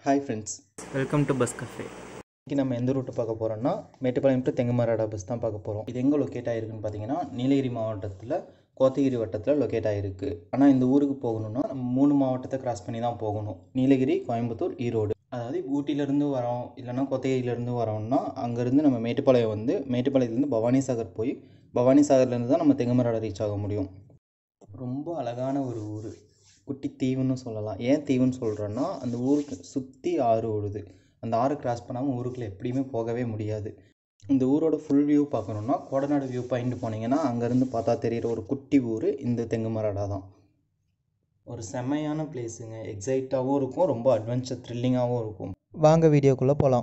Hi friends welcome to bus cafe இன்றைக்கி நம்ம எந்த ரூட்டு பார்க்க போகிறோம்னா மேட்டுப்பாளையம் டு தெங்குமராடா பஸ் தான் பார்க்க போகிறோம் இது எங்கே லொக்கேட் ஆகிருக்குன்னு பார்த்தீங்கன்னா நீலகிரி மாவட்டத்தில் கோத்தகிரி வட்டத்தில் லொக்கேட் ஆகிருக்கு ஆனால் இந்த ஊருக்கு போகணுன்னா நம்ம மூணு மாவட்டத்தை கிராஸ் பண்ணி தான் போகணும் நீலகிரி கோயம்புத்தூர் ஈரோடு அதாவது ஊட்டியிலேருந்து வரோம் இல்லைன்னா கோத்தகிரியிலேருந்து வரோம்னா அங்கேருந்து நம்ம மேட்டுப்பாளையம் வந்து மேட்டுப்பாளையத்துலேருந்து பவானி சாகர் போய் பவானி சாகர்லேருந்து தான் நம்ம தெங்குமராடா ரீச் ஆக முடியும் ரொம்ப அழகான ஒரு ஊர் குட்டி தீவுன்னு சொல்லலாம் ஏன் தீவுன்னு சொல்கிறேன்னா அந்த ஊருக்கு சுற்றி ஆறு ஓடுது அந்த ஆறு கிராஸ் பண்ணாமல் ஊருக்குள்ளே எப்படியுமே போகவே முடியாது இந்த ஊரோட ஃபுல் வியூ பார்க்கணுன்னா கோடநாடு வியூ பாயிண்ட் போனீங்கன்னா அங்கேருந்து பார்த்தா தெரிகிற ஒரு குட்டி ஊர் இந்த தெங்குமராடா தான் ஒரு செம்மையான பிளேஸுங்க எக்ஸைட்டாகவும் இருக்கும் ரொம்ப அட்வென்ச்சர் த்ரில்லிங்காகவும் இருக்கும் வாங்க வீடியோக்குள்ளே போகலாம்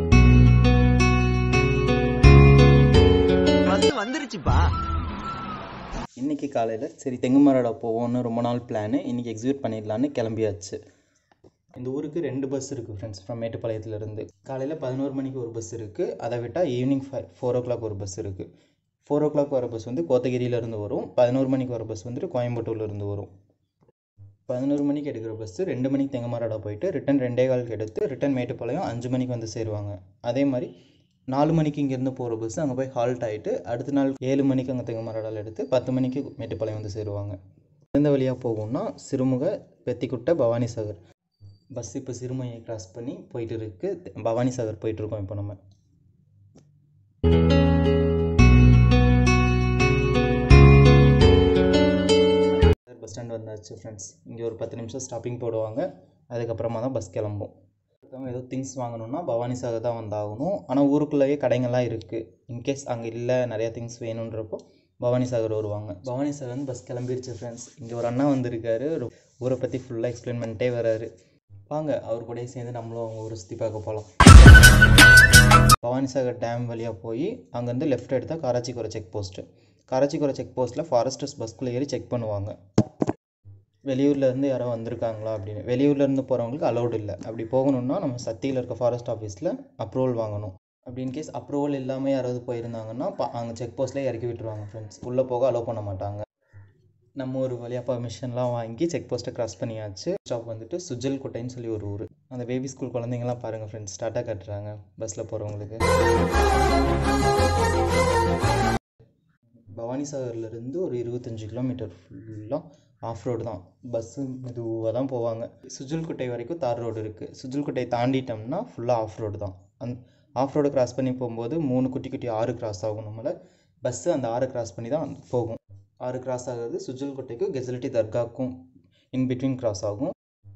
பஸ் வந்துருச்சுப்பா இன்றைக்கி காலையில் சரி தெங்குமராடா போவோம்னு ரொம்ப நாள் பிளானு இன்றைக்கி எக்ஸிக்யூட் பண்ணிடலான்னு கிளம்பியாச்சு இந்த ஊருக்கு ரெண்டு பஸ் இருக்குது ஃப்ரெண்ட்ஸ் ஃப்ரம் மேட்டுப்பாளையத்துலேருந்து காலையில் பதினோரு மணிக்கு ஒரு பஸ் இருக்குது அதை விட்டால் evening five four o'clock ஒரு பஸ் இருக்குது ஃபோர் ஓ கிளாக் வர பஸ் வந்து கோத்தகிரியிலேருந்து வரும் பதினோரு மணிக்கு வர பஸ் வந்துட்டு கோயம்புத்தூர்லேருந்து வரும் பதினோரு மணிக்கு எடுக்கிற பஸ்ஸு ரெண்டு மணிக்கு தெங்கமராடா போயிட்டு ரிட்டன் ரெண்டே காலுக்கு எடுத்து ரிட்டன் மேட்டுப்பாளையம் அஞ்சு மணிக்கு வந்து சேருவாங்க அதே மாதிரி நாலு மணிக்கு இங்கேருந்து போகிற பஸ் அங்கே போய் ஹால்ட் ஆகிட்டு அடுத்த நாள் ஏழு மணிக்கு அங்கே தெங்கமராடாவில் எடுத்து பத்து மணிக்கு மேட்டுப்பாளையம் வந்து சேருவாங்க எந்த வழியாக போகும்னா சிறுமுக பெத்திக்குட்டை பவானி சாகர் பஸ் இப்போ சிறுமுகையை கிராஸ் பண்ணி போயிட்டு இருக்கு பவானி சாகர் போயிட்டு இருக்கோம் இப்போ நம்ம பஸ் ஸ்டாண்ட் வந்தாச்சு ஃப்ரெண்ட்ஸ் இங்கே ஒரு பத்து நிமிஷம் ஸ்டாப்பிங் போடுவாங்க அதுக்கப்புறமா தான் பஸ் கிளம்பும் ஒருத்தவங்க ஏதோ திங்ஸ் வாங்கணும்னா பவானி சாகர் தான் வந்தாகணும் ஆனால் ஊருக்குள்ளேயே கடைங்கள்லாம் இருக்குது இன்கேஸ் அங்கே இல்லை நிறையா திங்ஸ் வேணுன்றப்போ பவானி சாகர் வருவாங்க பவானி சாகர் வந்து பஸ் கிளம்பிருச்சு ஃப்ரெண்ட்ஸ் இங்கே ஒரு அண்ணா வந்திருக்காரு ஒரு ஊரை பற்றி ஃபுல்லாக எக்ஸ்பிளைன் பண்ணிட்டே வராரு வாங்க அவர் கூடயே சேர்ந்து நம்மளும் அவங்க ஊரை சுற்றி பார்க்க போகலாம் பவானி சாகர் டேம் வழியாக போய் அங்கேருந்து லெஃப்ட் எடுத்தால் Karachikorai check post Karachikorai check போஸ்ட்டில் ஃபாரஸ்டர்ஸ் பஸ்க்குள்ளே ஏறி செக் பண்ணுவாங்க வெளியூர்லேருந்து யாரோ வந்திருக்காங்களா அப்படின்னு வெளியூர்லேருந்து போகிறவங்களுக்கு அலௌட் இல்லை அப்படி போகணுன்னா நம்ம சத்தியில் இருக்க ஃபாரஸ்ட் ஆஃபீஸில் அப்ரூவல் வாங்கணும் அப்படி இன்கேஸ் அப்ரூவல் இல்லாமல் யாராவது போயிருந்தாங்கன்னா பா அங்கே செக் போஸ்ட்லேயே இறக்கி விட்டுருவாங்க ஃப்ரெண்ட்ஸ் உள்ளே போக அலோவ் பண்ண மாட்டாங்க நம்ம ஒரு வழியாக பர்மிஷன்லாம் வாங்கி செக் போஸ்ட்டை கிராஸ் பண்ணியாச்சு ஸ்டாப் வந்துட்டு சுஜல் கோட்டைன்னு சொல்லி ஒரு ஊர் அந்த பேபி ஸ்கூல் குழந்தைங்கலாம் பாருங்கள் ஃப்ரெண்ட்ஸ் ஸ்டார்ட்டாக கட்டுறாங்க பஸ்ஸில் போகிறவங்களுக்கு பவானி சாகர்லேருந்து ஒரு இருபத்தஞ்சி கிலோமீட்டர் ஃபுல்லாக ஆஃப் ரோடு தான் பஸ்ஸு மெதுவாக தான் போவாங்க சுஜல்குட்டை வரைக்கும் தார் ரோடு இருக்குது சுஜல்குட்டை தாண்டிட்டோம்னா ஃபுல்லாக ஆஃப் ரோடு தான் அந் ஆஃப் ரோடு கிராஸ் பண்ணி போகும்போது மூணு குட்டி குட்டி ஆறு கிராஸ் ஆகும் நம்மளை பஸ்ஸு அந்த ஆறு கிராஸ் பண்ணி தான் போகும் ஆறு கிராஸ் ஆகுது சுஜல்குட்டைக்கும் கெசலிட்டி தர்காக்கும் இன் பிட்வீன் கிராஸ் ஆகும்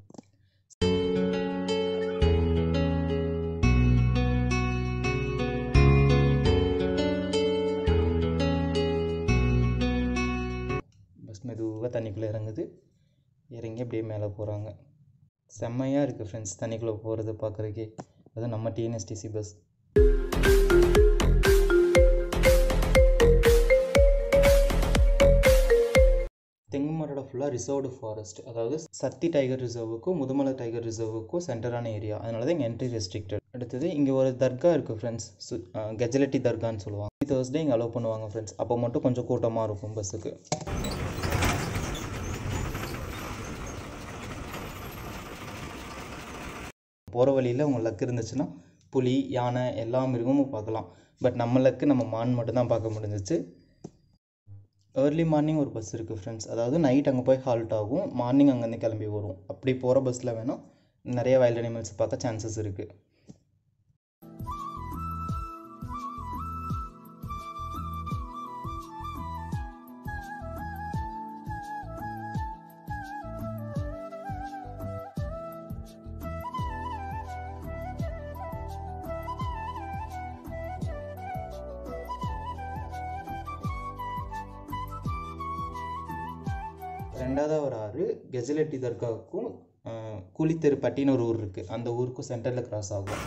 பஸ் மெதுவாக தண்ணிக்குள்ளே இறங்குது இறங்கி அப்படியே மேலே போகிறாங்க செம்மையாக இருக்குது ஃப்ரெண்ட்ஸ் தண்ணிக்குள்ளே போகிறது பார்க்குறக்கே அதுவும் நம்ம டிஎன்எஸ்டிசி பஸ் தெங்குமரோட ஃபுல்லாக ரிசர்வ்டு ஃபாரஸ்ட் அதாவது சத்தி டைகர் ரிசர்வுக்கும் முதுமலை டைகர் ரிசர்வுக்கும் சென்டரான ஏரியா அதனால தான் இங்கே என்ட்ரி ரெஸ்ட்ரிக்டட் அடுத்தது இங்கே ஒரு தர்கா இருக்குது ஃப்ரெண்ட்ஸ் சு கெஜலட்டி தர்கான்னு சொல்லுவாங்க தேர்ஸ்டே இங்கே அலோவ் பண்ணுவாங்க ஃப்ரெண்ட்ஸ் அப்போ மட்டும் கொஞ்சம் கூட்டமாக இருக்கும் பஸ்ஸுக்கு போகிற வழியில் உங்கள் லக் இருந்துச்சுன்னா புலி யானை எல்லா மிருகமும் பார்க்கலாம் பட் நம்ம லக்கு நம்ம மான் மட்டும் தான் பார்க்க முடிஞ்சிச்சு ஏர்லி மார்னிங் ஒரு பஸ் இருக்குது ஃப்ரெண்ட்ஸ் அதாவது நைட் அங்கே போய் ஹால்ட் ஆகும் மார்னிங் அங்கேருந்து கிளம்பி வரும் அப்படி போகிற பஸ்ஸில் வேணால் நிறைய வைல்ட் அனிமல்ஸ் பார்க்க சான்சஸ் இருக்குது ரெண்டாவது ஒரு ஆறு கெஜலட்டி தர்காவுக்கும் கூலித்தெருப்பட்டின்னு ஒரு ஊர் இருக்குது அந்த ஊருக்கும் சென்டரில் கிராஸ் ஆகும்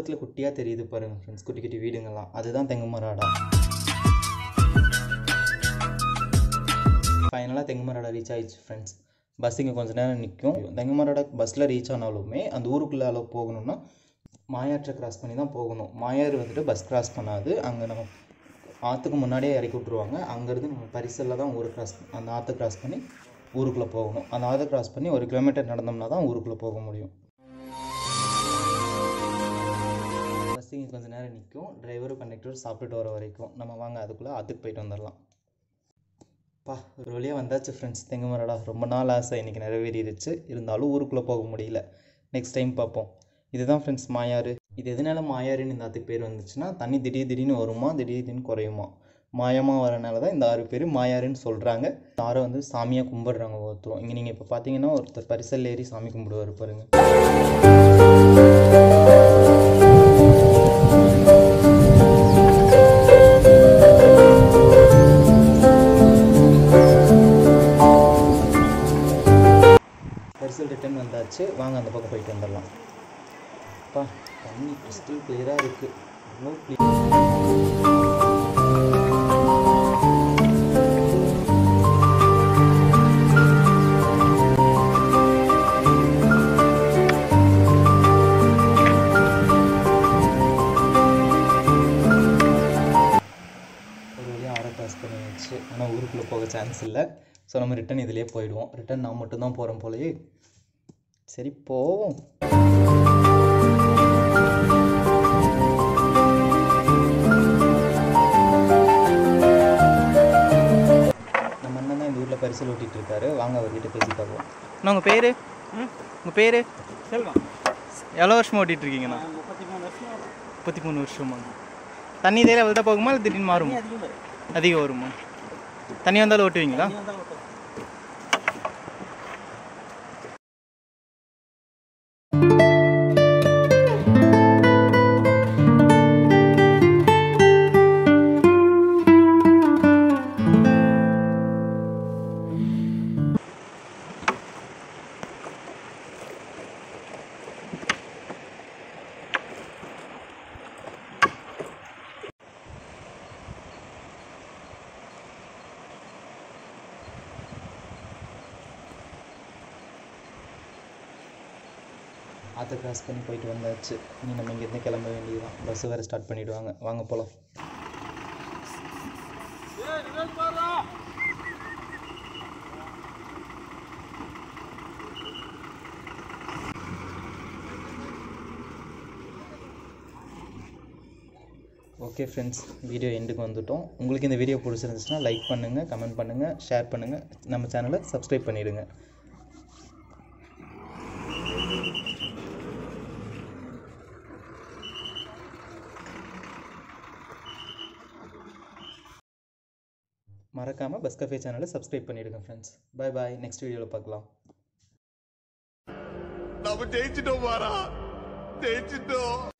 தூரத்தில் குட்டியாக தெரியுது பாருங்கள் ஃப்ரெண்ட்ஸ் குட்டி குட்டி வீடுங்கள்லாம் அதுதான் தெங்குமராடா ஃபைனலாக தெங்குமராடா ரீச் ஆயிடுச்சு ஃப்ரெண்ட்ஸ் பஸ் இங்கே கொஞ்ச நேரம் நிற்கும் தெங்குமராடா பஸ்ஸில் ரீச் ஆனாலுமே அந்த ஊருக்குள்ளே அளவு போகணும்னா மாயாற்றை கிராஸ் பண்ணி தான் போகணும் மாயாறு வந்துட்டு பஸ் கிராஸ் பண்ணாது அங்கே நம்ம ஆற்றுக்கு முன்னாடியே இறக்கி விட்ருவாங்க அங்கேருந்து நம்ம பரிசலில் தான் ஊரை கிராஸ் அந்த ஆற்றை கிராஸ் பண்ணி ஊருக்குள்ளே போகணும் அந்த ஆற்றை கிராஸ் பண்ணி ஒரு கிலோமீட்டர் நடந்தோம்னா தான் ஊருக்குள்ளே போக முடியும் பஸ் இங்கே கொஞ்சம் நேரம் நிற்கும் டிரைவரும் கண்டக்டரும் சாப்பிட்டுட்டு வர வரைக்கும் நம்ம வாங்க அதுக்குள்ளே ஆற்றுக்கு போயிட்டு வந்துடலாம் பா ஒரு வழியாக வந்தாச்சு ஃப்ரெண்ட்ஸ் தெங்குமரடா ரொம்ப நாள் ஆசை இன்றைக்கி நிறைவேறிடுச்சு இருந்தாலும் ஊருக்குள்ளே போக முடியல நெக்ஸ்ட் டைம் பார்ப்போம் இதுதான் ஃப்ரெண்ட்ஸ் மாயாறு இது எதனால மாயாறுன்னு இந்த ஆற்றுக்கு பேர் வந்துச்சுன்னா தண்ணி திடீர் திடீர்னு வருமா திடீர் திடீர்னு குறையுமா மாயமாக வரனால தான் இந்த ஆறு பேர் மாயாறுன்னு சொல்கிறாங்க இந்த ஆறை வந்து சாமியாக கும்பிடுறாங்க ஒருத்தரும் இங்கே நீங்கள் இப்போ பார்த்தீங்கன்னா ஒருத்தர் பரிசல் ஏறி சாமி கும்பிடுவார் பாருங்க பரிசல் ரிட்டர்ன் வந்தாச்சு வாங்க அந்த பக்கம் போயிட்டு வந்துடலாம் அப்பா தண்ணி கிறிஸ்டல் கிளியராக இருக்குது அவ்வளோ clear. ஒரு வழியாக ஆரை கிராஸ் பண்ணியாச்சு ஆனால் ஊருக்குள்ளே போக சான்ஸ் இல்லை ஸோ நம்ம ரிட்டன் இதிலே போயிடுவோம் ரிட்டன் நான் மட்டும்தான் போகிறேன் போலயே சரி போவோம் நம்ம அண்ணன் தான் இந்த ஊரில் பரிசல் ஓட்டிகிட்டு இருக்காரு வாங்க அவர்கிட்ட பேசி பார்ப்போம் அண்ணா உங்கள் பேர் உங்கள் பேர் எவ்வளோ வருஷமாக ஓட்டிகிட்டு இருக்கீங்கண்ணா முப்பத்தி மூணு வருஷமா தண்ணி இதே லெவல் தான் போகுமா இல்லை திடீர்னு மாறுமா அதிகம் வருமா தண்ணி வந்தாலும் ஓட்டுவீங்களா ஆற்றை கிராஸ் பண்ணி போயிட்டு வந்தாச்சு இனி நம்ம இங்கேருந்து கிளம்ப வேண்டியதுதான் பஸ் வேறு ஸ்டார்ட் பண்ணிவிடுவாங்க வாங்க போகலாம் ஓகே ஃப்ரெண்ட்ஸ் வீடியோ எண்டுக்கு வந்துட்டோம் உங்களுக்கு இந்த வீடியோ பிடிச்சிருந்துச்சுன்னா லைக் பண்ணுங்கள் கமெண்ட் பண்ணுங்கள் ஷேர் பண்ணுங்கள் நம்ம சேனலை சப்ஸ்கிரைப் பண்ணிவிடுங்க மறக்காமல் பஸ் கஃபே சேனலை சப்ஸ்கிரைப் பண்ணிவிடுங்க ஃப்ரெண்ட்ஸ் பை பாய் நெக்ஸ்ட் வீடியோவில் பார்க்கலாம் நம்ம ஜெயிச்சிட்டோம் மாறா ஜெயிச்சிட்டோம்